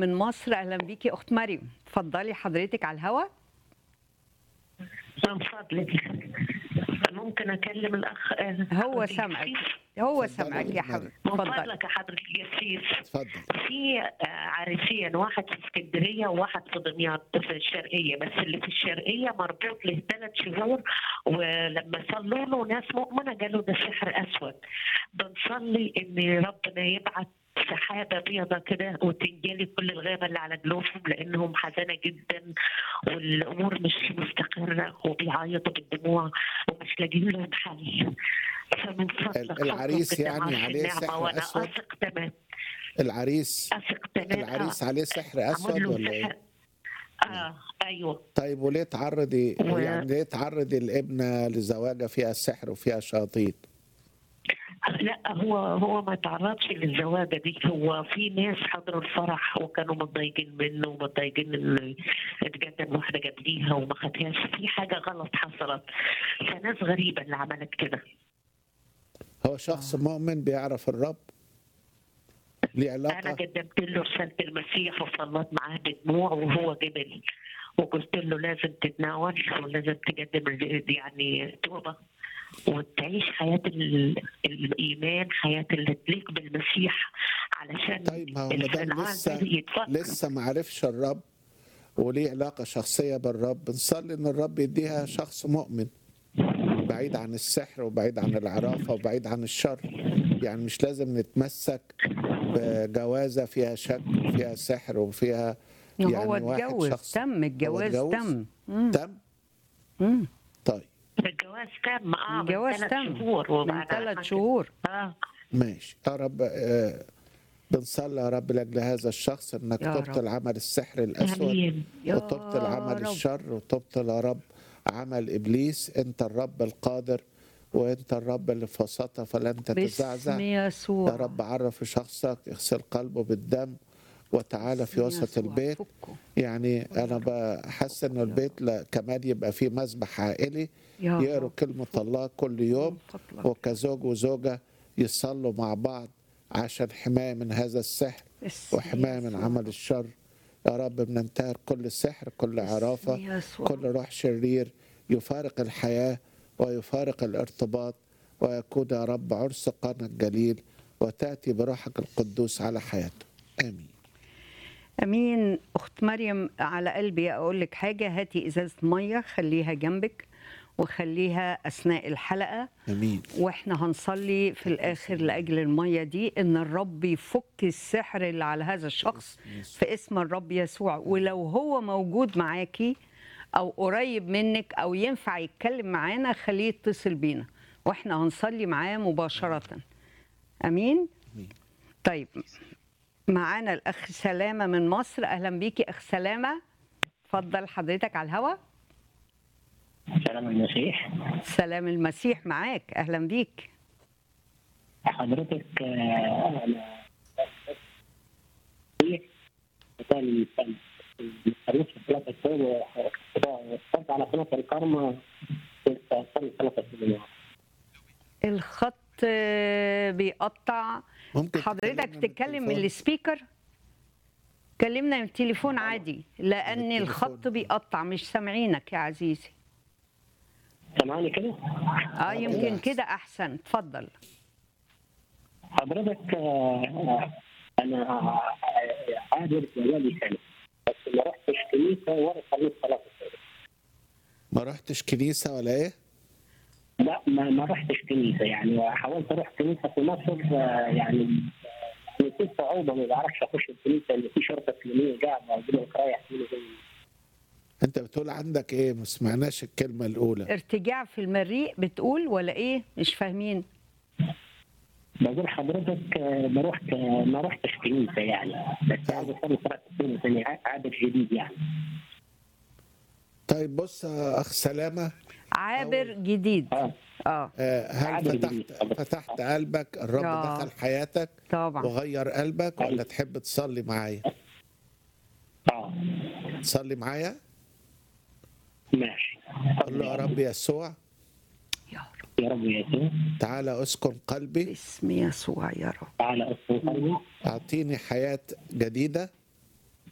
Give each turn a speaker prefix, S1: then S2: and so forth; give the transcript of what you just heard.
S1: من مصر اهلا بيكي اخت مريم اتفضلي حضرتك على الهوا
S2: من فضلك ممكن اكلم الاخ آه،
S1: هو
S2: حضرتك
S1: سامعك
S2: الجسيس؟
S1: هو
S3: اتفضلي
S1: سامعك يا
S3: يا
S1: حبيبي
S2: من
S1: اتفضلي
S2: فضلك يا حضرة الجسيس
S3: اتفضل
S2: في آه، عريسين واحد في اسكندريه وواحد في دمياط في الشرقيه بس اللي في الشرقيه مربوط له ثلاث شهور ولما صلوا له ناس مؤمنه قالوا ده سحر اسود بنصلي ان ربنا يبعت سحابة بيضة كده وتنجلي كل الغابة اللي على جلوفهم لأنهم حزانة جدا والأمور مش مستقرة وبيعيطوا بالدموع ومش لاقيين لهم حل فمن فضلك
S3: العريس
S2: أطلب
S3: يعني
S2: الدعاء في
S3: عليه
S2: النعمة
S3: سحر
S2: وأنا
S3: أسود؟
S2: أثق تمام
S3: العريس
S2: أثق تمام
S3: العريس
S2: آه.
S3: عليه سحر
S2: عمل
S3: اسود
S2: له
S3: ولا ايه؟
S2: سحر. اه ايوه
S3: طيب وليه تعرضي
S2: و-
S3: يعني ليه تعرضي الابنه لزواجه فيها سحر وفيها شياطين؟
S2: لا هو هو ما تعرضش للزواجه دي هو في ناس حضروا الفرح وكانوا متضايقين منه ومتضايقين ان اتقدم واحده قبليها وما خدهاش في حاجه غلط حصلت فناس غريبه اللي عملت كده
S3: هو شخص مؤمن بيعرف الرب ليه
S2: انا
S3: علاقه
S2: قدمت له رساله المسيح وصلت معاه بدموع وهو قبل وقلت له لازم تتناول ولازم تقدم ال- يعني توبه وتعيش حياه ال- الايمان حياه اللي تليق بالمسيح علشان
S3: طيب ما هو
S2: اللي
S3: ما
S2: في
S3: دام
S2: العالم
S3: لسه
S2: ده يتفكر.
S3: لسه ما عرفش الرب وليه علاقه شخصيه بالرب نصلي ان الرب يديها شخص مؤمن بعيد عن السحر وبعيد عن العرافه وبعيد عن الشر يعني مش لازم نتمسك بجوازه فيها شك وفيها سحر وفيها يعني
S1: هو
S3: واحد
S1: اتجوز
S3: شخص
S1: تم الجواز
S3: اتجوز؟
S1: تم مم.
S3: تم
S1: مم.
S3: طيب
S2: الجواز تم اه من
S1: الجواز
S2: ثلاث
S1: تم
S2: شهور
S1: من
S2: وبعد
S1: ثلاث شهور
S2: اه
S3: ماشي يا رب آه، بنصلي يا رب لاجل هذا الشخص انك
S1: يا رب.
S3: تبطل عمل السحر الاسود
S2: امين
S1: يا
S3: وتبطل عمل
S1: رب.
S3: الشر وتبطل يا رب عمل ابليس انت الرب القادر وانت الرب اللي في وسطها فلن تتزعزع
S1: باسم يسوع
S3: يا رب عرف شخصك اغسل قلبه بالدم وتعالى في
S1: باسم
S3: وسط
S1: يسوع.
S3: البيت
S1: فكه.
S3: يعني انا بحس ان البيت لا- كمان يبقى فيه مسبح عائلي
S1: يا
S3: يقروا
S1: رب.
S3: كلمه الله كل يوم
S1: من فضلك.
S3: وكزوج وزوجه يصلوا مع بعض عشان حمايه من هذا السحر
S1: باسم
S3: وحمايه من
S1: يسوع.
S3: عمل الشر يا رب بننتهر كل سحر كل عرافه
S1: يسوع.
S3: كل روح شرير يفارق الحياه ويفارق الارتباط ويكون يا رب عرس قانا الجليل وتاتي بروحك القدوس على حياته امين
S1: امين اخت مريم على قلبي اقول لك حاجه هاتي ازازه ميه خليها جنبك وخليها اثناء الحلقه
S3: امين
S1: واحنا هنصلي في الاخر لاجل الميه دي ان الرب يفك السحر اللي على هذا الشخص في اسم الرب يسوع ولو هو موجود معاكي او قريب منك او ينفع يتكلم معانا خليه يتصل بينا واحنا هنصلي معاه مباشره امين
S3: امين
S1: طيب معانا الاخ سلامه من مصر اهلا بيكي اخ سلامه اتفضل حضرتك على الهوا
S4: سلام المسيح
S1: سلام المسيح معاك اهلا بيك
S4: حضرتك آه، انا مثال خلصت صلاة التوبة وصلت على قناة الكرمة كنت أصلي صلاة التوبة
S1: الخط آه، بيقطع
S3: ممكن
S1: حضرتك
S3: تكلمنا من
S1: تتكلم من
S3: التليفون؟
S1: السبيكر كلمنا من التليفون عادي لان
S3: التليفون.
S1: الخط بيقطع مش سامعينك يا عزيزي
S4: سامعني كده؟
S1: اه يمكن
S3: أحسن.
S1: كده احسن اتفضل
S4: حضرتك آه، أنا عابر بقالي سنة بس ما رحتش كنيسة ولا صليت صلاة التوبة
S3: ما رحتش كنيسه ولا ايه
S4: لا ما ما رحتش كنيسة يعني حاولت أروح كنيسة في مصر آه، يعني يعني في صعوبة ما بعرفش أخش الكنيسة اللي في شرطة إسلامية قاعدة أقول لك رايح فين وجاي
S3: انت بتقول عندك ايه ما سمعناش الكلمه الاولى
S1: ارتجاع في المريء بتقول ولا ايه مش فاهمين
S4: بقول حضرتك آه، ما رحت آه، ما رحتش كنيسه يعني بس عايز اصلي صلاه السنه ثاني عادة جديد يعني
S3: طيب بص يا اخ سلامه
S1: عابر جديد
S4: اه
S1: اه
S3: آه، هل
S4: عادي
S3: فتحت
S4: جديد.
S3: فتحت قلبك الرب
S1: آه.
S3: دخل حياتك
S1: طبعا
S3: وغير قلبك ولا تحب تصلي معايا
S4: اه
S3: تصلي معايا
S4: ماشي
S3: قول له يا رب يسوع
S1: يا رب
S4: يا رب يسوع
S3: تعالى اسكن قلبي
S1: باسم يسوع يا رب
S4: تعالى اسكن قلبي
S3: اعطيني حياه جديده